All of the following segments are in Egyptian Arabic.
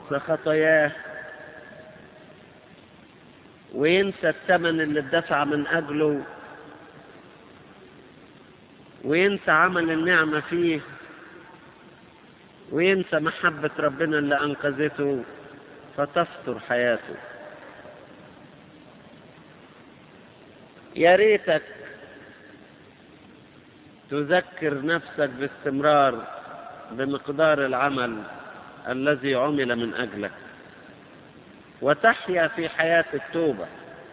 خطاياه وينسى الثمن اللي اتدفع من أجله وينسى عمل النعمة فيه وينسى محبة ربنا اللي أنقذته فتفتر حياته يا ريتك تذكر نفسك باستمرار بمقدار العمل الذي عمل من أجلك وتحيا في حياة التوبة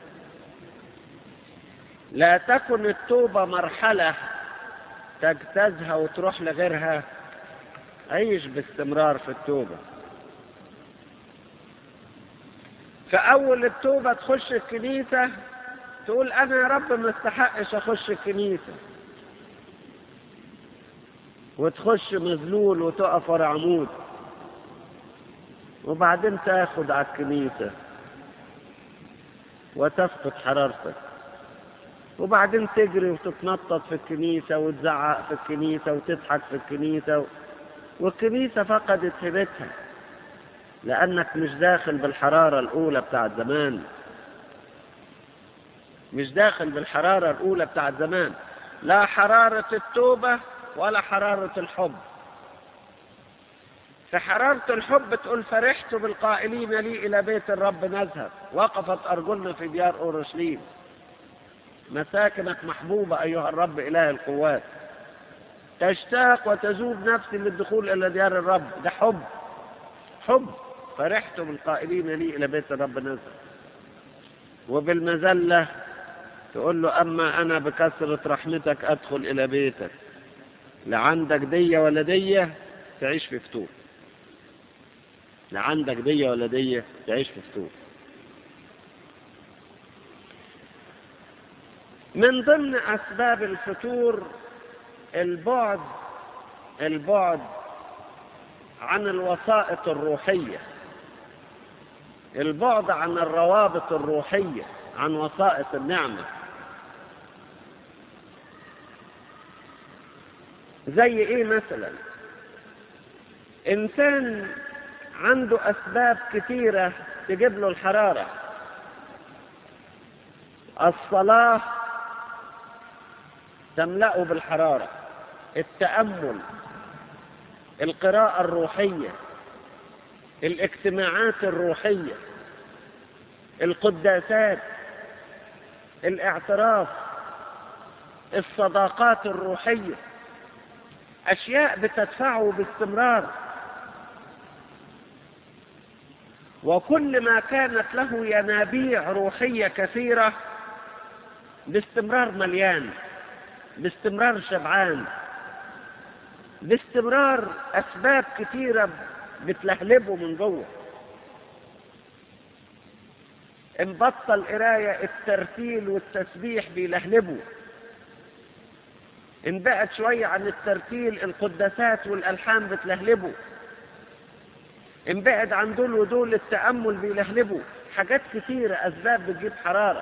لا تكن التوبة مرحلة تجتازها وتروح لغيرها عيش باستمرار في التوبة فأول التوبة تخش الكنيسة تقول أنا يا رب ما استحقش أخش الكنيسة وتخش مذلول وتقف ورا عمود وبعدين تاخد على الكنيسة وتفقد حرارتك وبعدين تجري وتتنطط في الكنيسة وتزعق في الكنيسة وتضحك في الكنيسة والكنيسة فقدت هيبتها لأنك مش داخل بالحرارة الأولى بتاعت زمان مش داخل بالحرارة الأولى بتاعت زمان لا حرارة التوبة ولا حرارة الحب في حرارة الحب تقول فرحت بالقائلين لي إلى بيت الرب نذهب وقفت أرجلنا في ديار أورشليم مساكنك محبوبة أيها الرب إله القوات تشتاق وتذوب نفسي للدخول إلى ديار الرب ده حب حب فرحت بالقائلين لي إلى بيت الرب نذهب وبالمذلة تقول له أما أنا بكثرة رحمتك أدخل إلى بيتك لا عندك دية ولا دية تعيش في فتور لا عندك دية ولا دية تعيش في فتور من ضمن أسباب الفتور البعد البعد عن الوسائط الروحية البعد عن الروابط الروحية عن وسائط النعمة زي ايه مثلا انسان عنده اسباب كثيرة تجيب له الحرارة الصلاة تملأه بالحرارة التأمل القراءة الروحية الاجتماعات الروحية القداسات الاعتراف الصداقات الروحية أشياء بتدفعه باستمرار وكل ما كانت له ينابيع روحية كثيرة باستمرار مليان باستمرار شبعان باستمرار أسباب كثيرة بتلهلبه من جوه ان بطل قراية الترتيل والتسبيح بيلهلبه ان بقت شوية عن الترتيل القداسات والألحان بتلهلبه ان بعد عن دول ودول التأمل بيلهلبه حاجات كثيرة أسباب بتجيب حرارة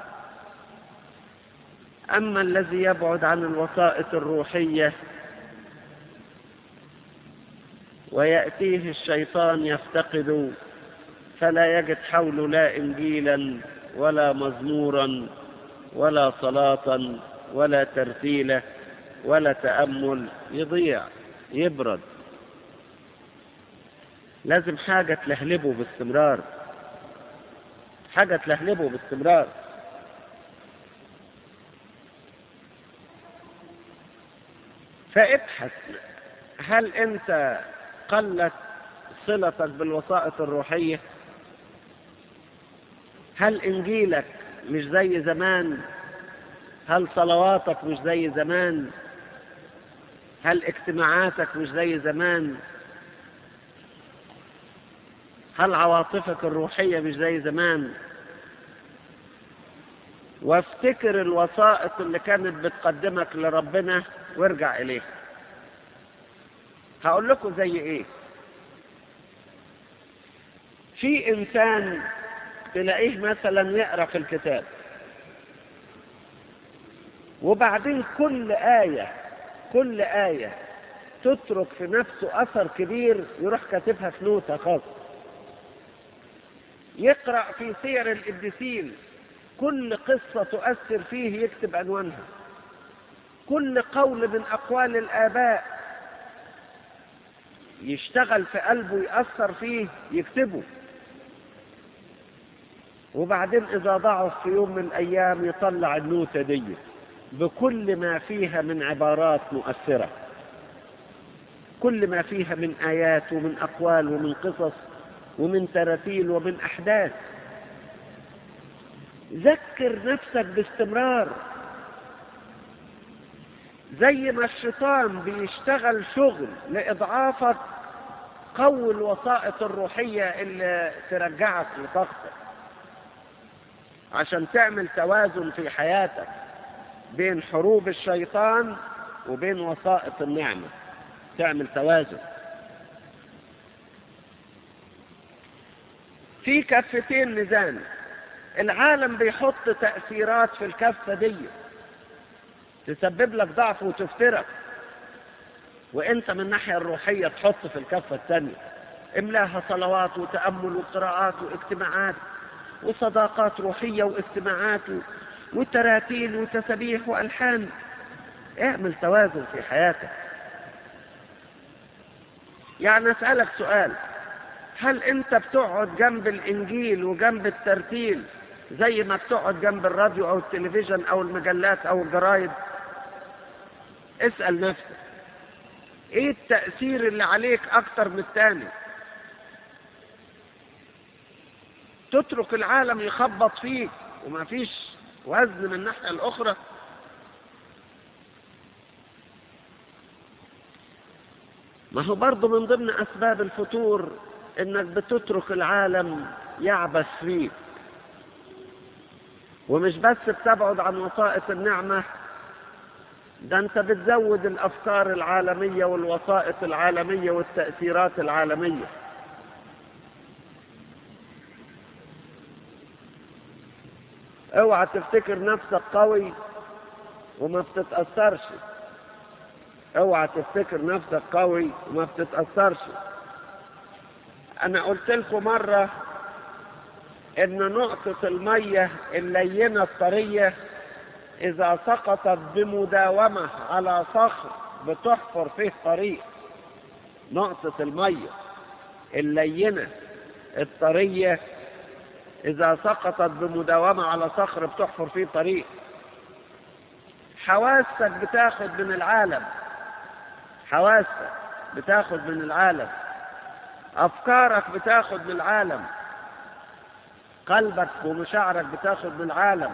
أما الذي يبعد عن الوسائط الروحية ويأتيه الشيطان يفتقد فلا يجد حوله لا إنجيلا ولا مزمورا ولا صلاة ولا ترتيلة ولا تأمل يضيع يبرد لازم حاجة تلهلبه باستمرار حاجة تلهلبه باستمرار فابحث هل انت قلت صلتك بالوسائط الروحية هل انجيلك مش زي زمان هل صلواتك مش زي زمان هل اجتماعاتك مش زي زمان هل عواطفك الروحية مش زي زمان وافتكر الوسائط اللي كانت بتقدمك لربنا وارجع إليه هقول لكم زي ايه في انسان تلاقيه مثلا يقرا في الكتاب وبعدين كل آية كل آية تترك في نفسه أثر كبير يروح كاتبها في نوتة خاصة يقرأ في سير القديسين كل قصة تؤثر فيه يكتب عنوانها كل قول من أقوال الآباء يشتغل في قلبه يأثر فيه يكتبه وبعدين إذا ضعف في يوم من الأيام يطلع النوتة دي بكل ما فيها من عبارات مؤثرة كل ما فيها من آيات ومن أقوال ومن قصص ومن تراتيل ومن أحداث ذكر نفسك باستمرار زي ما الشيطان بيشتغل شغل لإضعافك قوي الوسائط الروحية اللي ترجعك لطاقتك عشان تعمل توازن في حياتك بين حروب الشيطان وبين وسائط النعمة تعمل توازن في كفتين ميزان العالم بيحط تأثيرات في الكفة دي تسبب لك ضعف وتفترك وانت من الناحية الروحية تحط في الكفة الثانية املاها صلوات وتأمل وقراءات واجتماعات وصداقات روحية واجتماعات وتراتيل وتسبيح وألحان اعمل توازن في حياتك يعني أسألك سؤال هل أنت بتقعد جنب الإنجيل وجنب الترتيل زي ما بتقعد جنب الراديو أو التلفزيون أو المجلات أو الجرايد اسأل نفسك ايه التأثير اللي عليك اكتر من التاني تترك العالم يخبط فيك وما فيش وزن من الناحية الاخرى ما هو برضه من ضمن اسباب الفتور انك بتترك العالم يعبث فيك ومش بس بتبعد عن وسائط النعمة ده انت بتزود الافكار العالمية والوسائط العالمية والتأثيرات العالمية اوعى تفتكر نفسك قوي وما بتتأثرش اوعى تفتكر نفسك قوي وما بتتأثرش انا قلت لكم مرة ان نقطة المية اللينة الطرية إذا سقطت بمداومة على صخر بتحفر فيه طريق نقطة المية اللينة الطرية إذا سقطت بمداومة على صخر بتحفر فيه طريق حواسك بتاخد من العالم حواسك بتاخد من العالم أفكارك بتاخد من العالم قلبك ومشاعرك بتاخد من العالم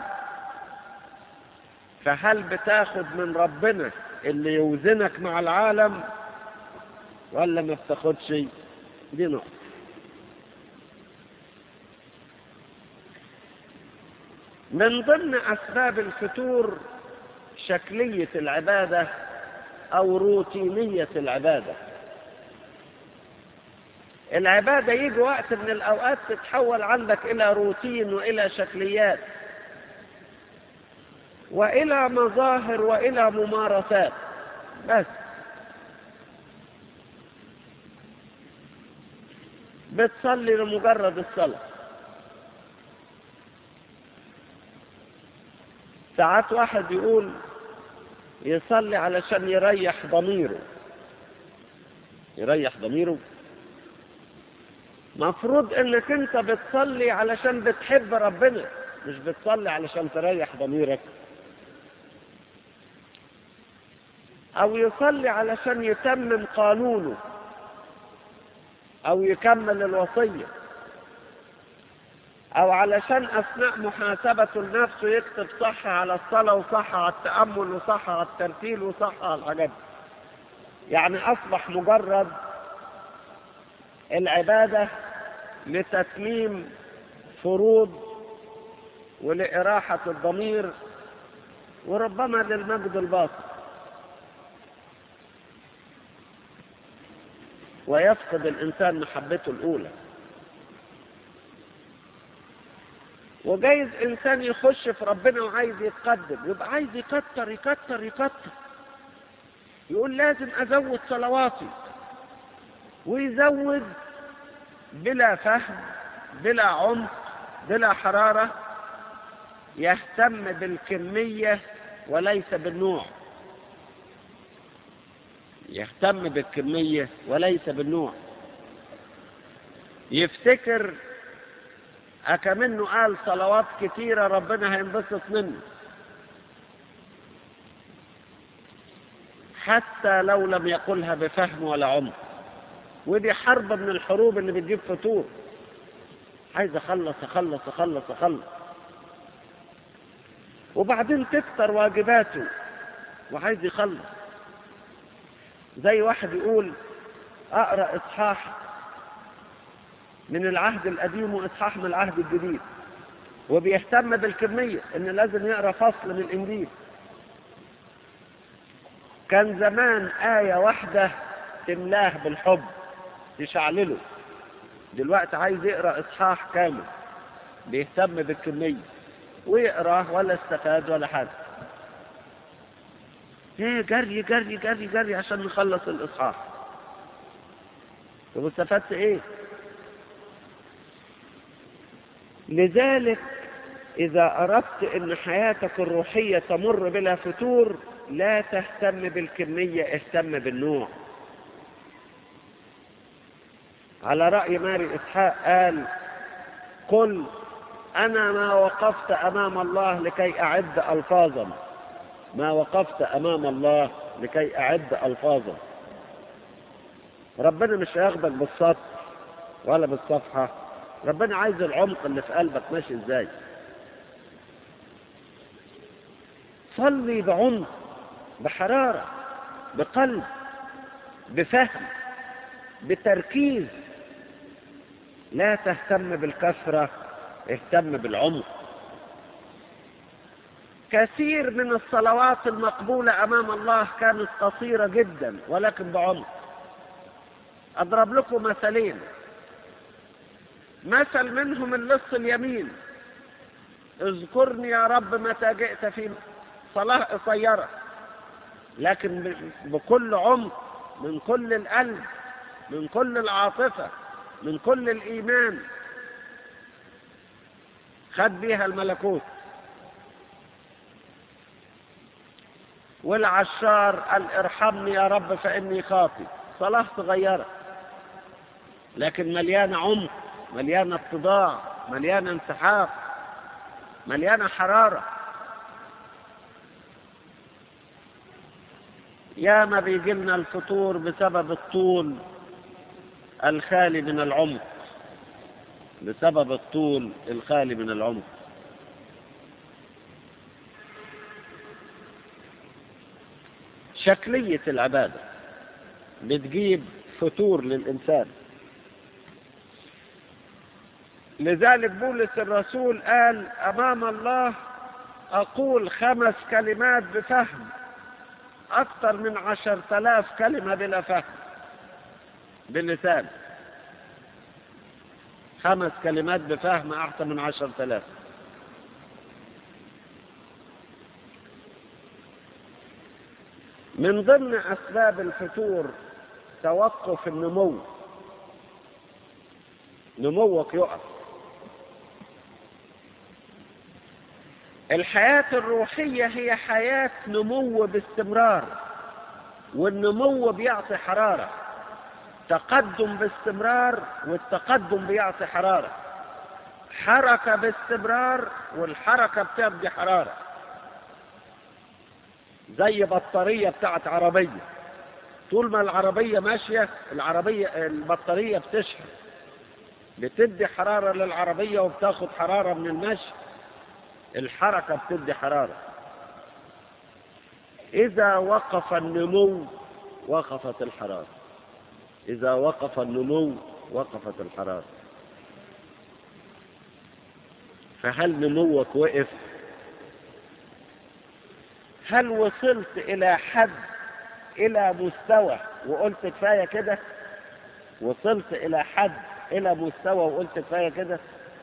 فهل بتاخد من ربنا اللي يوزنك مع العالم ولا ما بتاخدش دي نقطة من ضمن أسباب الفتور شكلية العبادة أو روتينية العبادة العبادة يجي وقت من الأوقات تتحول عندك إلى روتين وإلى شكليات وإلى مظاهر وإلى ممارسات بس بتصلي لمجرد الصلاة ساعات واحد يقول يصلي علشان يريح ضميره يريح ضميره مفروض انك انت بتصلي علشان بتحب ربنا مش بتصلي علشان تريح ضميرك او يصلي علشان يتمم قانونه او يكمل الوصية او علشان اثناء محاسبته لنفسه يكتب صح على الصلاة وصح على التأمل وصح على الترتيل وصح على الحاجات يعني اصبح مجرد العبادة لتتميم فروض ولإراحة الضمير وربما للمجد الباطل ويفقد الإنسان محبته الأولى وجايز إنسان يخش في ربنا وعايز يتقدم يبقى عايز يكتر يكتر يكتر يقول لازم أزود صلواتي ويزود بلا فهم بلا عمق بلا حرارة يهتم بالكمية وليس بالنوع يهتم بالكمية وليس بالنوع يفتكر أكمنه قال صلوات كتيرة ربنا هينبسط منه حتى لو لم يقلها بفهم ولا عمق ودي حرب من الحروب اللي بتجيب فتور عايز اخلص اخلص اخلص اخلص وبعدين تكتر واجباته وعايز يخلص زي واحد يقول اقرا اصحاح من العهد القديم واصحاح من العهد الجديد وبيهتم بالكميه ان لازم يقرا فصل من الانجيل كان زمان آية واحدة تملاه بالحب تشعلله دلوقتي عايز يقرأ إصحاح كامل بيهتم بالكمية ويقرأ ولا استفاد ولا حاجة ايه جري جري جري جري عشان نخلص الإصحاح طب استفدت ايه لذلك إذا أردت أن حياتك الروحية تمر بلا فتور لا تهتم بالكمية اهتم بالنوع على رأي ماري إسحاق قال قل أنا ما وقفت أمام الله لكي أعد ألفاظا ما وقفت أمام الله لكي أعد ألفاظا ربنا مش هياخدك بالسطر ولا بالصفحة ربنا عايز العمق اللي في قلبك ماشي ازاي صلي بعمق بحرارة بقلب بفهم بتركيز لا تهتم بالكثرة اهتم بالعمق كثير من الصلوات المقبولة أمام الله كانت قصيرة جدا ولكن بعمق أضرب لكم مثلين مثل منهم اللص اليمين اذكرني يا رب متى جئت في صلاة قصيرة لكن بكل عمق من كل القلب من كل العاطفة من كل الإيمان خد بيها الملكوت والعشار قال ارحمني يا رب فإني خاطي صلاة صغيرة لكن مليانة عمق مليانة اتضاع مليانة انسحاق مليانة حرارة يا ما بيجي لنا الفطور بسبب الطول الخالي من العمق بسبب الطول الخالي من العمق شكلية العبادة بتجيب فتور للإنسان لذلك بولس الرسول قال أمام الله أقول خمس كلمات بفهم أكثر من عشر تلاف كلمة بلا فهم باللسان خمس كلمات بفهم أحسن من عشر تلاف من ضمن أسباب الفتور توقف النمو نموك يقف الحياة الروحية هي حياة نمو باستمرار والنمو بيعطي حرارة تقدم باستمرار والتقدم بيعطي حرارة حركة باستمرار والحركة بتدي حرارة زي بطارية بتاعت عربية طول ما العربية ماشية العربية البطارية بتشحن بتدي حرارة للعربية وبتاخد حرارة من المشي الحركة بتدي حرارة إذا وقف النمو وقفت الحرارة إذا وقف النمو وقفت الحرارة فهل نموك وقف هل وصلت إلى حد إلى مستوى وقلت كفاية كده وصلت إلى حد إلى مستوى وقلت كفاية كده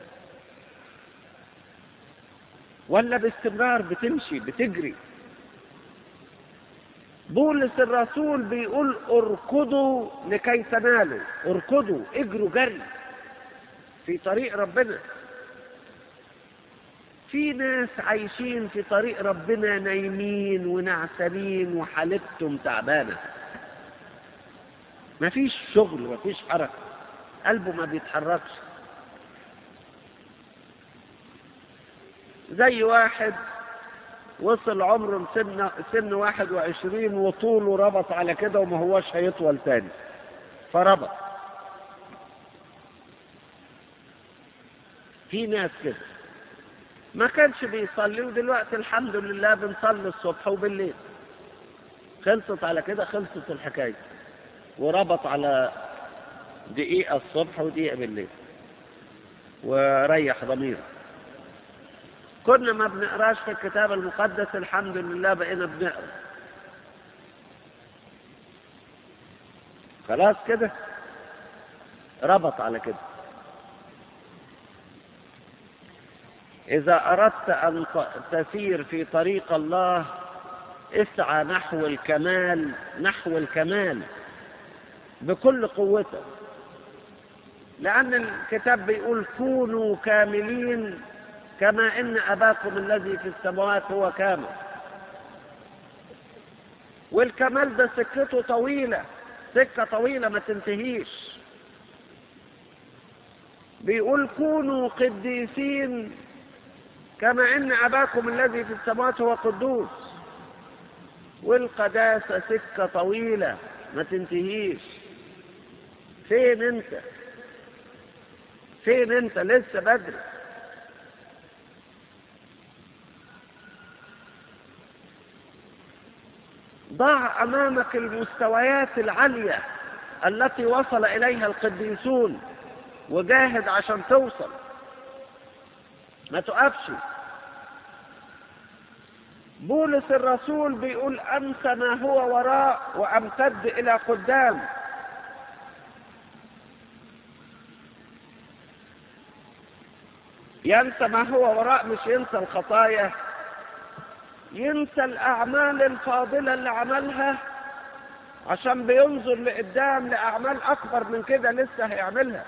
ولا باستمرار بتمشي بتجري بولس الرسول بيقول اركضوا لكي تنالوا اركضوا اجروا جري في طريق ربنا في ناس عايشين في طريق ربنا نايمين ونعسانين وحالتهم تعبانة مفيش شغل مفيش حركة قلبه ما بيتحركش زي واحد وصل عمره سن سن واحد وعشرين وطوله ربط على كده وما هوش هيطول تاني فربط في ناس كده ما كانش بيصلي ودلوقتي الحمد لله بنصلي الصبح وبالليل خلصت على كده خلصت الحكاية وربط على دقيقة الصبح ودقيقة بالليل وريح ضميره كنا ما بنقراش في الكتاب المقدس الحمد لله بقينا بنقرا خلاص كده ربط على كده إذا أردت أن تسير في طريق الله اسعى نحو الكمال نحو الكمال بكل قوتك لأن الكتاب بيقول كونوا كاملين كما إن أباكم الذي في السماوات هو كامل والكمال ده سكته طويلة سكة طويلة ما تنتهيش بيقول كونوا قديسين كما إن أباكم الذي في السماوات هو قدوس والقداسة سكة طويلة ما تنتهيش فين انت فين انت لسه بدري ضع امامك المستويات العاليه التي وصل اليها القديسون وجاهد عشان توصل ما تقفش بولس الرسول بيقول انسى ما هو وراء وامتد الى قدام ينسى ما هو وراء مش ينسى الخطايا ينسى الأعمال الفاضلة اللي عملها عشان بينظر لقدام لأعمال أكبر من كده لسه هيعملها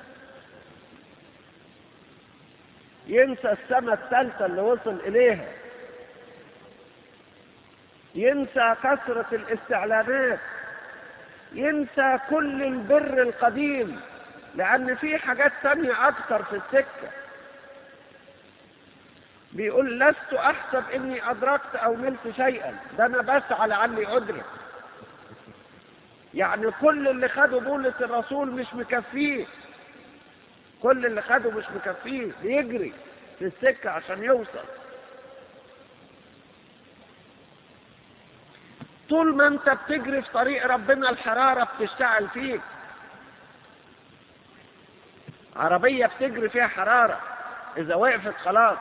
ينسى السماء الثالثة اللي وصل إليها ينسى كثرة الاستعلانات ينسى كل البر القديم لأن في حاجات تانية أكتر في السكة بيقول لست احسب اني ادركت او نلت شيئا ده انا بسعى لعلي ادرك يعني كل اللي خده بولس الرسول مش مكفيه كل اللي خده مش مكفيه بيجري في السكة عشان يوصل طول ما انت بتجري في طريق ربنا الحرارة بتشتعل فيك عربية بتجري فيها حرارة إذا وقفت خلاص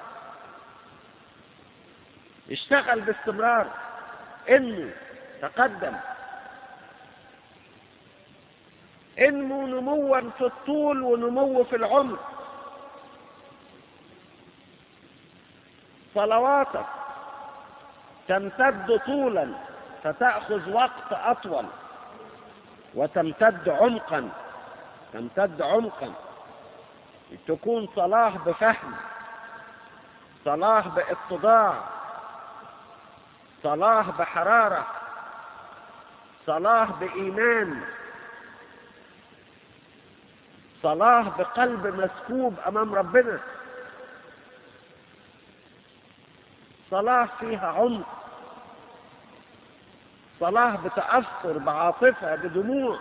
اشتغل باستمرار انمو تقدم انمو نموا في الطول ونمو في العمر صلواتك تمتد طولا فتأخذ وقت أطول وتمتد عمقا تمتد عمقا تكون صلاة بفهم صلاة باتضاع صلاة بحرارة صلاة بإيمان صلاة بقلب مسكوب أمام ربنا صلاة فيها عمق صلاة بتأثر بعاطفة بدموع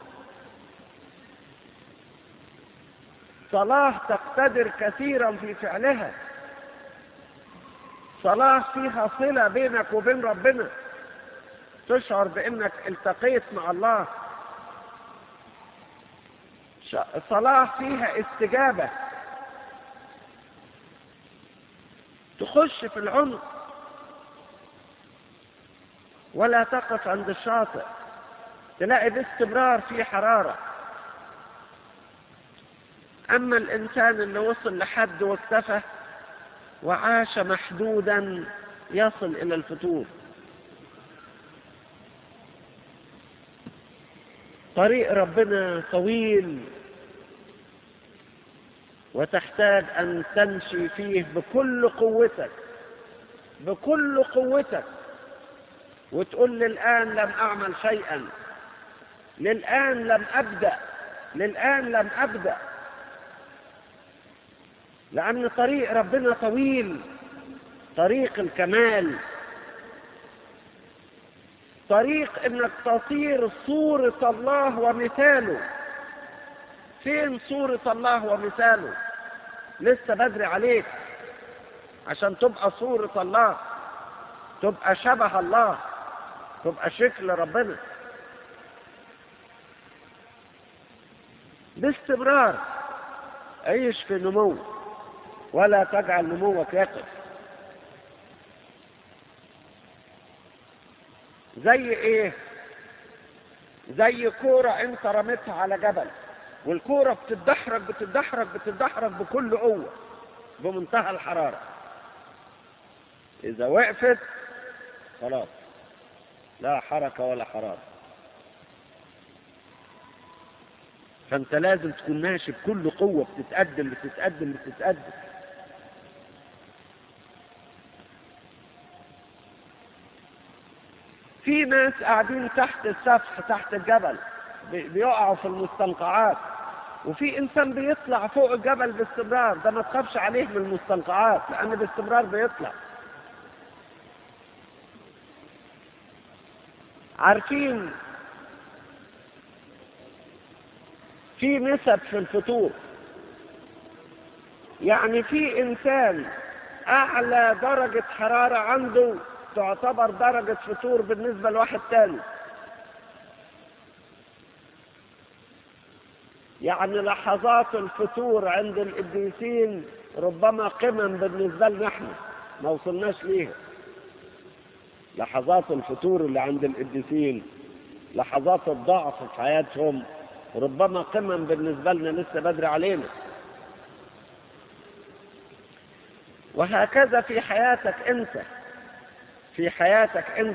صلاة تقتدر كثيرا في فعلها صلاة فيها صلة بينك وبين ربنا تشعر بأنك التقيت مع الله صلاة فيها استجابة تخش في العمق ولا تقف عند الشاطئ تلاقي باستمرار في حرارة أما الإنسان اللي وصل لحد واكتفى وعاش محدودا يصل إلى الفتور طريق ربنا طويل وتحتاج أن تمشي فيه بكل قوتك بكل قوتك وتقول للآن لم أعمل شيئا للآن لم أبدأ للآن لم أبدأ لأن طريق ربنا طويل طريق الكمال طريق انك تصير صورة الله ومثاله فين صورة الله ومثاله لسه بدري عليك عشان تبقى صورة الله تبقى شبه الله تبقى شكل ربنا باستمرار عيش في نمو ولا تجعل نموك يقف زي ايه زي كورة انت رميتها على جبل والكورة بتتدحرج بتتدحرج بتتدحرج بكل قوة بمنتهى الحرارة إذا وقفت خلاص لا حركة ولا حرارة فأنت لازم تكون ماشي بكل قوة بتتقدم بتتقدم بتتقدم في ناس قاعدين تحت السفح تحت الجبل بيقعوا في المستنقعات وفي انسان بيطلع فوق الجبل باستمرار ده ما تخافش عليه من المستنقعات لان باستمرار بيطلع عارفين في نسب في الفطور يعني في انسان اعلى درجة حرارة عنده تعتبر درجة فطور بالنسبة لواحد تاني يعني لحظات الفطور عند القديسين ربما قمم بالنسبة لنا احنا ما وصلناش ليها لحظات الفطور اللي عند القديسين لحظات الضعف في حياتهم ربما قمم بالنسبة لنا لسه بدري علينا وهكذا في حياتك انت في حياتك انت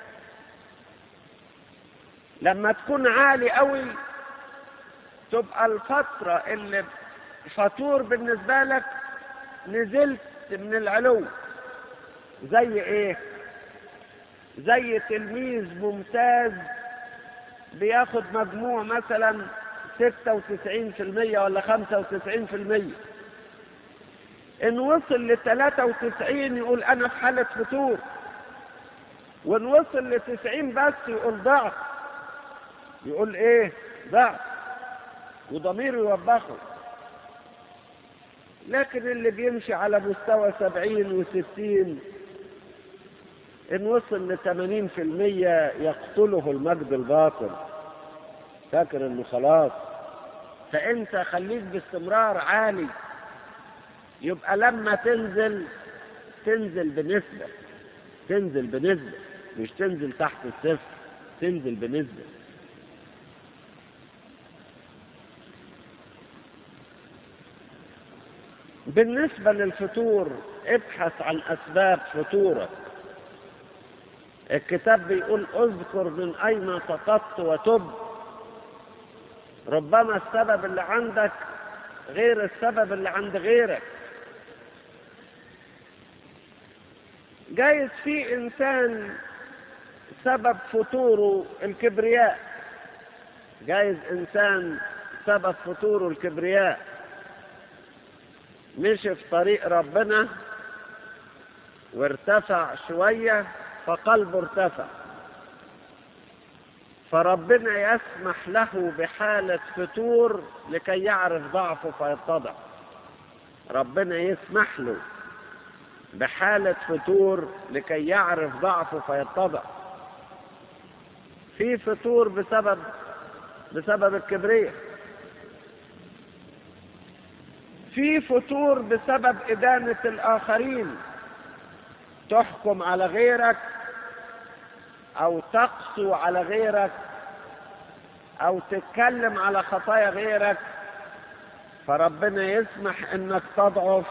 لما تكون عالي قوي تبقى الفترة اللي فاتور بالنسبة لك نزلت من العلو زي ايه زي تلميذ ممتاز بياخد مجموع مثلا 96% ولا 95% ان وصل ل 93 يقول انا في حالة فتور وان وصل ل 90 بس يقول ضعف يقول ايه ضعف وضميره يوبخه لكن اللي بيمشي على مستوى سبعين وستين إن وصل لثمانين في المية يقتله المجد الباطل فاكر إنه خلاص فأنت خليك باستمرار عالي يبقى لما تنزل تنزل بنسبة تنزل بنسبة مش تنزل تحت الصفر تنزل بنسبة بالنسبة للفتور ابحث عن أسباب فتورك الكتاب بيقول اذكر من أين سقطت وتب ربما السبب اللي عندك غير السبب اللي عند غيرك جايز في إنسان سبب فتوره الكبرياء جايز إنسان سبب فتوره الكبرياء مشي في طريق ربنا وارتفع شوية فقلبه ارتفع فربنا يسمح له بحالة فتور لكي يعرف ضعفه فيتضع ربنا يسمح له بحالة فتور لكي يعرف ضعفه فيتضع في فتور بسبب بسبب الكبرياء في فتور بسبب إدانة الآخرين تحكم على غيرك أو تقسو على غيرك أو تتكلم على خطايا غيرك فربنا يسمح إنك تضعف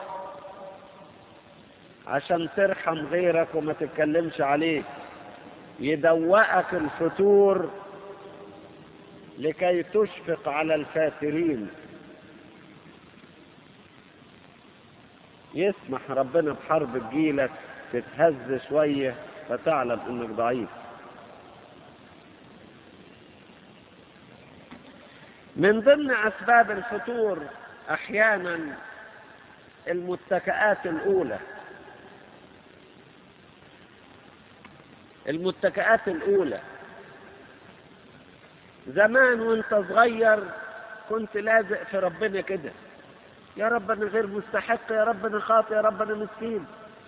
عشان ترحم غيرك وما تتكلمش عليه يدوقك الفتور لكي تشفق على الفاترين يسمح ربنا بحرب تجيلك تتهز شوية فتعلم انك ضعيف من ضمن اسباب الفتور احيانا المتكئات الاولى المتكئات الاولى زمان وانت صغير كنت لازق في ربنا كده يا رب انا غير مستحق يا رب انا خاطئ يا رب انا مسكين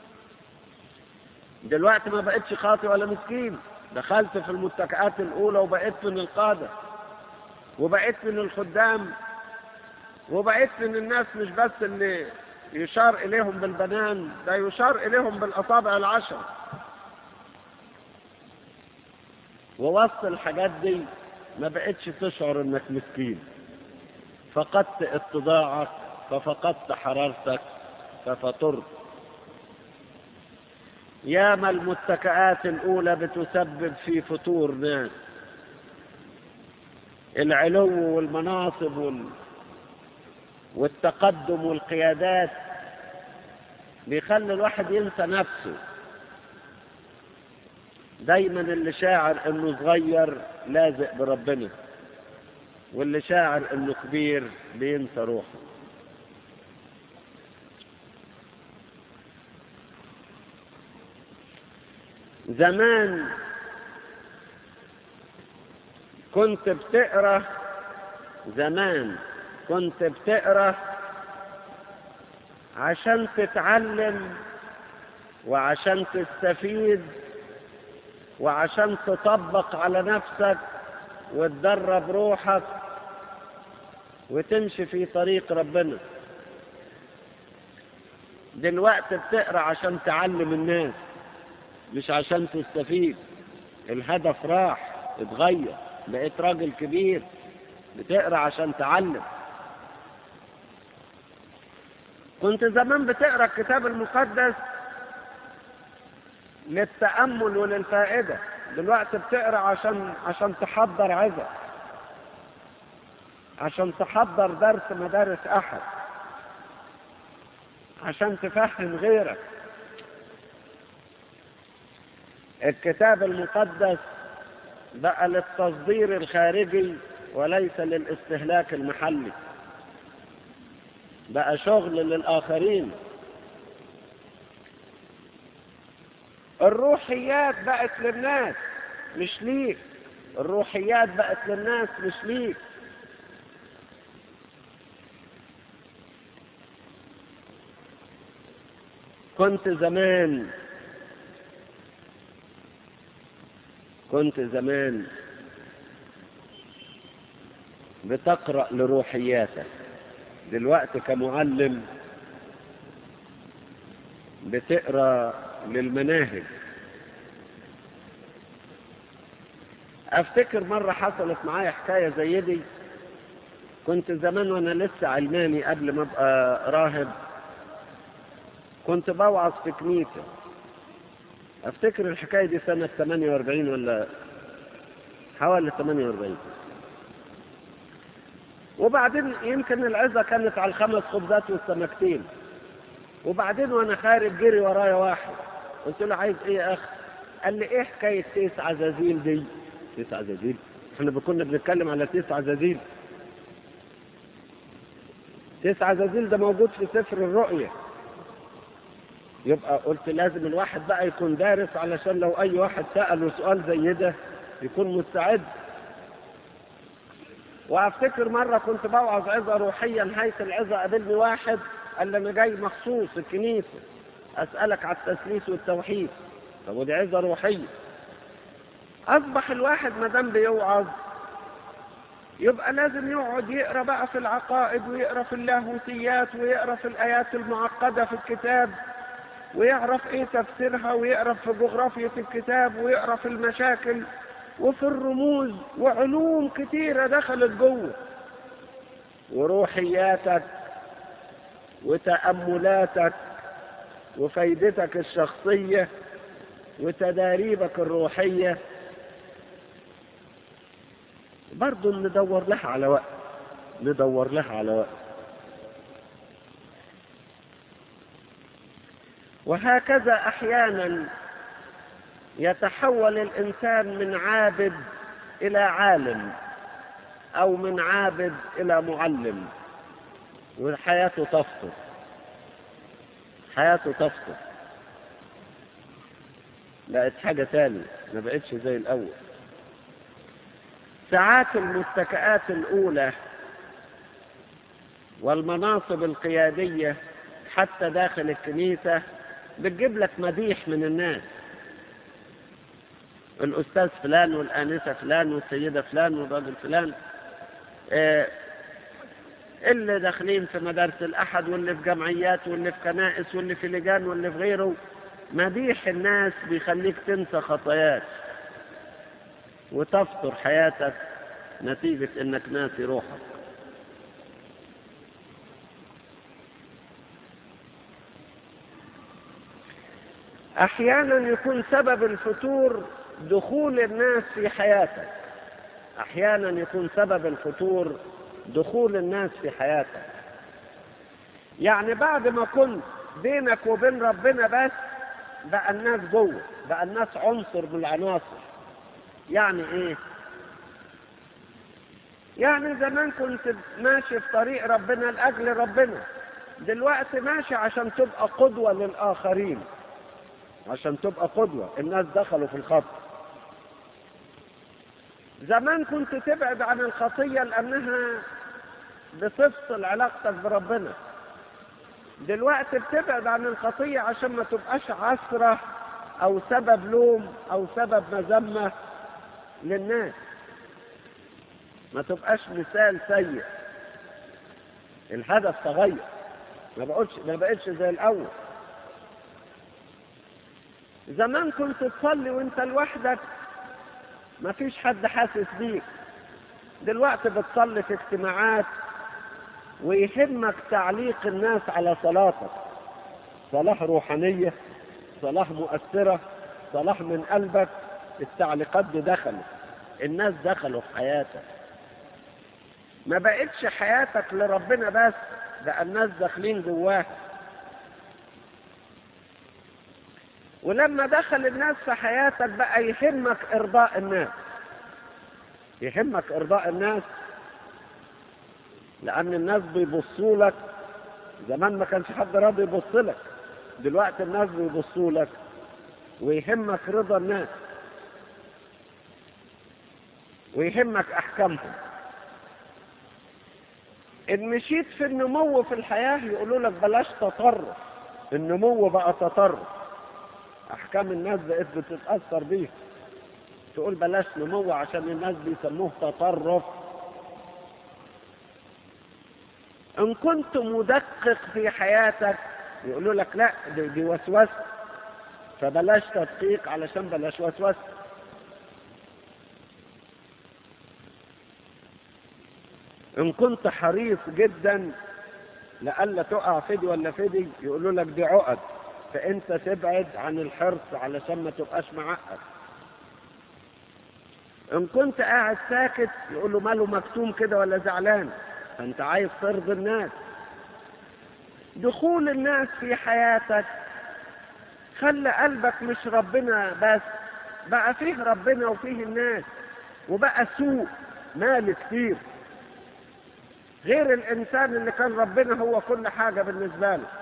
دلوقتي ما بقتش خاطئ ولا مسكين دخلت في المتكئات الاولى وبقيت من القاده وبقيت من الخدام وبقيت من الناس مش بس اللي يشار اليهم بالبنان ده يشار اليهم بالاصابع العشر ووسط الحاجات دي ما بقتش تشعر انك مسكين فقدت اتضاعك ففقدت حرارتك ففطرت ياما المتكئات الاولى بتسبب في فتور ناس العلو والمناصب وال... والتقدم والقيادات بيخلي الواحد ينسى نفسه دايما اللي شاعر انه صغير لازق بربنا واللي شاعر انه كبير بينسى روحه زمان كنت بتقرا زمان كنت بتقرا عشان تتعلم وعشان تستفيد وعشان تطبق على نفسك وتدرب روحك وتمشي في طريق ربنا دلوقتي بتقرا عشان تعلم الناس مش عشان تستفيد الهدف راح اتغير بقيت راجل كبير بتقرا عشان تعلم كنت زمان بتقرا الكتاب المقدس للتأمل وللفائدة دلوقتي بتقرا عشان عشان تحضر عظة عشان تحضر درس مدارس أحد عشان تفهم غيرك الكتاب المقدس بقى للتصدير الخارجي وليس للاستهلاك المحلي بقى شغل للآخرين الروحيات بقت للناس مش ليك الروحيات بقت للناس مش ليك كنت زمان كنت زمان بتقرأ لروحياتك دلوقتي كمعلم بتقرأ للمناهج افتكر مرة حصلت معايا حكاية زي دي كنت زمان وانا لسه علماني قبل ما ابقى راهب كنت بوعظ في كنيسة افتكر الحكاية دي سنة 48 ولا حوالي 48 وبعدين يمكن العزة كانت على الخمس خبزات والسمكتين وبعدين وانا خارج جري ورايا واحد قلت له عايز ايه يا اخ قال لي ايه حكاية تيس عزازيل دي تيس عزازيل احنا كنا بنتكلم على تيس عزازيل تيس عزازيل ده موجود في سفر الرؤية يبقى قلت لازم الواحد بقى يكون دارس علشان لو اي واحد سأله سؤال زي ده يكون مستعد وافتكر مرة كنت بوعظ عظة روحية نهاية العظة قابلني واحد قال لي انا جاي مخصوص الكنيسة اسألك على التثليث والتوحيد طب ودي عظة روحية اصبح الواحد ما دام بيوعظ يبقى لازم يقعد يقرا بقى في العقائد ويقرا في اللاهوتيات ويقرا في الايات المعقده في الكتاب ويعرف ايه تفسيرها ويقرا في جغرافيه الكتاب ويقرا في المشاكل وفي الرموز وعلوم كتيره دخلت جوه وروحياتك وتاملاتك وفايدتك الشخصيه وتداريبك الروحيه برضه ندور لها على وقت ندور لها على وقت وهكذا احيانا يتحول الانسان من عابد الى عالم او من عابد الى معلم وحياته تفطر حياته تفطر بقت حاجة تانية ما بقتش زي الأول ساعات المتكئات الأولى والمناصب القيادية حتى داخل الكنيسة بتجيب لك مديح من الناس الأستاذ فلان والآنسة فلان والسيدة فلان والراجل فلان آه اللي داخلين في مدارس الأحد واللي في جمعيات واللي في كنائس واللي في لجان واللي في غيره مديح الناس بيخليك تنسى خطاياك وتفطر حياتك نتيجة انك ناسي روحك احيانا يكون سبب الفتور دخول الناس في حياتك احيانا يكون سبب الفتور دخول الناس في حياتك يعني بعد ما كنت بينك وبين ربنا بس بقى الناس جوه بقى الناس عنصر من العناصر يعني ايه يعني زمان كنت ماشي في طريق ربنا لاجل ربنا دلوقتي ماشي عشان تبقى قدوة للآخرين عشان تبقى قدوة الناس دخلوا في الخط زمان كنت تبعد عن الخطية لأنها بتفصل علاقتك بربنا دلوقتي بتبعد عن الخطية عشان ما تبقاش عثرة أو سبب لوم أو سبب مذمة للناس ما تبقاش مثال سيء الهدف تغير ما بقولش ما بقتش زي الأول زمان كنت تصلي وانت لوحدك ما فيش حد حاسس بيك دلوقتي بتصلي في اجتماعات ويهمك تعليق الناس على صلاتك صلاة روحانية صلاة مؤثرة صلاة من قلبك التعليقات دي دخلت الناس دخلوا في حياتك ما بقتش حياتك لربنا بس بقى الناس داخلين جواها ولما دخل الناس في حياتك بقى يهمك ارضاء الناس يهمك ارضاء الناس لان الناس بيبصوا لك زمان ما كانش حد راضي يبص لك دلوقتي الناس بيبصوا لك ويهمك رضا الناس ويهمك احكامهم ان مشيت في النمو في الحياة يقولوا لك بلاش تطرف النمو بقى تطرف احكام الناس بقت بتتأثر بيه تقول بلاش نمو عشان الناس بيسموه تطرف ان كنت مدقق في حياتك يقولوا لك لا دي, دي وسوسه فبلاش تدقيق علشان بلاش وسوسه ان كنت حريص جدا لألا تقع فدي ولا فدي يقولوا لك دي عقد فانت تبعد عن الحرص علشان ما تبقاش معقد ان كنت قاعد ساكت يقول له ماله مكتوم كده ولا زعلان فانت عايز ترضي الناس دخول الناس في حياتك خلى قلبك مش ربنا بس بقى فيه ربنا وفيه الناس وبقى سوء مال كتير غير الانسان اللي كان ربنا هو كل حاجة بالنسبة له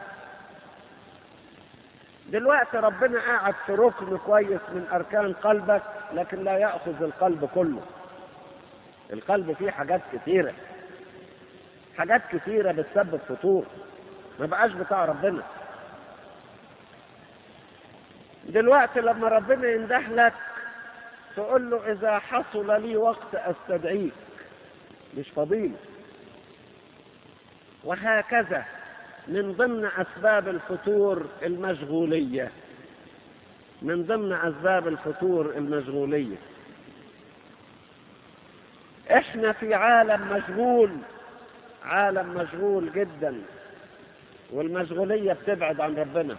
دلوقتي ربنا قاعد في ركن كويس من اركان قلبك لكن لا يأخذ القلب كله القلب فيه حاجات كثيرة حاجات كثيرة بتسبب فطور ما بقاش بتاع ربنا دلوقتي لما ربنا ينده لك تقول له إذا حصل لي وقت أستدعيك مش فضيلة وهكذا من ضمن أسباب الفتور المشغولية من ضمن أسباب الفتور المشغولية احنا في عالم مشغول عالم مشغول جدا والمشغولية بتبعد عن ربنا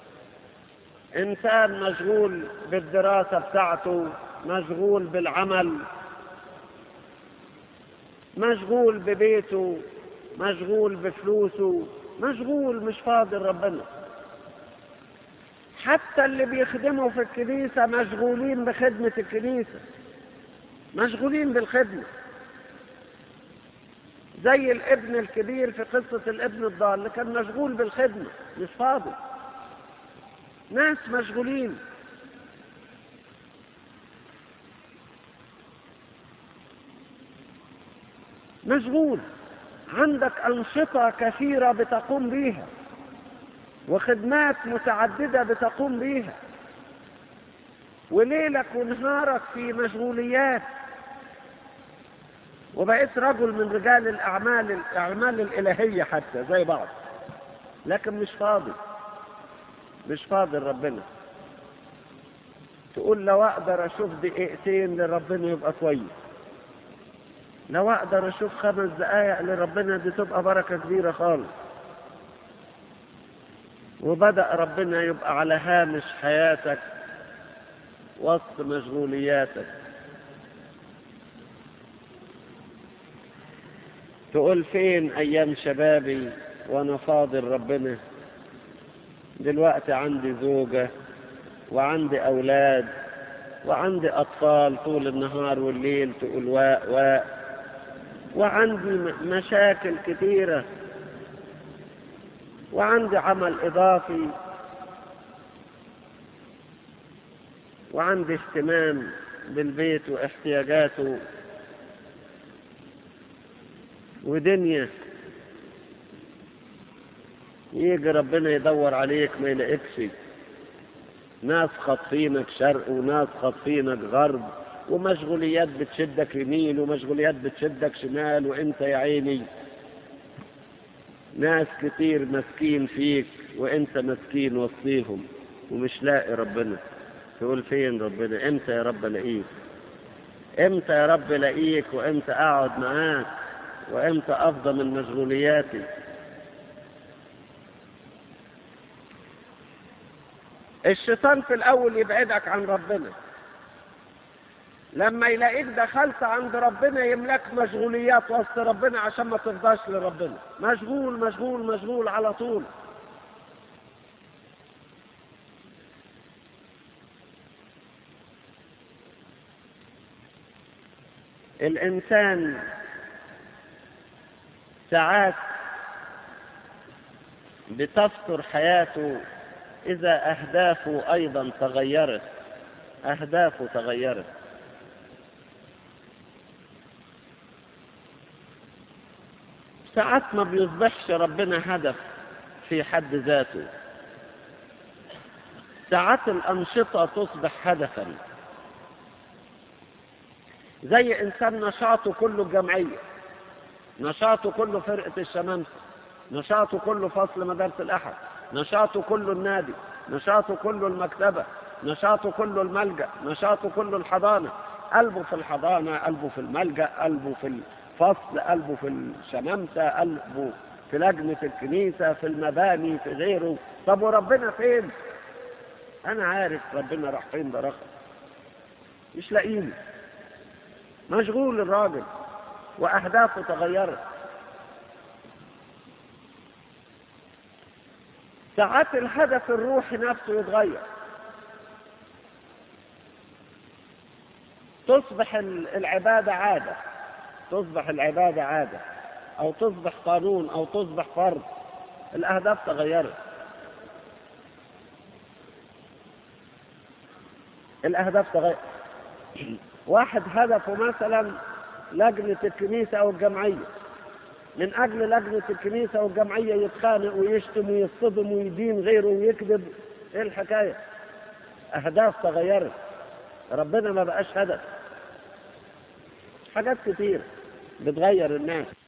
انسان مشغول بالدراسة بتاعته مشغول بالعمل مشغول ببيته مشغول بفلوسه مشغول مش فاضل ربنا حتى اللي بيخدموا في الكنيسة مشغولين بخدمة الكنيسة مشغولين بالخدمة زي الابن الكبير في قصة الابن الضال كان مشغول بالخدمة مش فاضي ناس مشغولين مشغول عندك أنشطة كثيرة بتقوم بيها وخدمات متعددة بتقوم بيها وليلك ونهارك في مشغوليات وبقيت رجل من رجال الأعمال الأعمال الإلهية حتى زي بعض لكن مش فاضي مش فاضي لربنا تقول لو أقدر أشوف دقيقتين لربنا يبقى كويس لو أقدر أشوف خمس دقايق لربنا دي تبقى بركة كبيرة خالص وبدأ ربنا يبقى على هامش حياتك وسط مشغولياتك تقول فين أيام شبابي وأنا فاضل ربنا دلوقتي عندي زوجة وعندي أولاد وعندي أطفال طول النهار والليل تقول واء واء وعندي مشاكل كثيرة وعندي عمل إضافي وعندي اهتمام بالبيت واحتياجاته ودنيا يجي ربنا يدور عليك ما يلاقيكش ناس خاطفينك شرق وناس خاطفينك غرب ومشغوليات بتشدك يمين ومشغوليات بتشدك شمال وانت يا عيني ناس كتير مسكين فيك وانت مسكين وسطيهم ومش لاقي ربنا تقول فين ربنا امتى يا رب الاقيك امتى يا رب الاقيك وامتى اقعد معاك وامتى افضى من مشغولياتي الشيطان في الاول يبعدك عن ربنا لما يلاقيك دخلت عند ربنا يملك مشغوليات وسط ربنا عشان ما تفضاش لربنا مشغول مشغول مشغول على طول الإنسان ساعات بتفتر حياته إذا أهدافه أيضا تغيرت أهدافه تغيرت ساعات ما بيصبحش ربنا هدف في حد ذاته ساعات الأنشطة تصبح هدفا زي إنسان نشاطه كله الجمعية نشاطه كله فرقة الشمامسة نشاطه كله فصل مدارس الأحد نشاطه كله النادي نشاطه كله المكتبة نشاطه كله الملجأ نشاطه كله الحضانة قلبه في الحضانة قلبه في الملجأ قلبه في الفصل قلبه في الشمامسة قلبه في لجنة الكنيسة في المباني في غيره طب وربنا فين أنا عارف ربنا راح فين ده رقم مش لاقيني مشغول الراجل وأهدافه تغيرت ساعات الهدف الروحي نفسه يتغير تصبح العبادة عادة تصبح العبادة عادة أو تصبح قانون أو تصبح فرض الأهداف تغيرت الأهداف تغيرت واحد هدفه مثلا لجنة الكنيسة أو الجمعية من أجل لجنة الكنيسة والجمعية يتخانق ويشتم ويصطدم ويدين غيره ويكذب إيه الحكاية؟ أهداف تغيرت ربنا ما بقاش هدف حاجات كتير بتغير الناس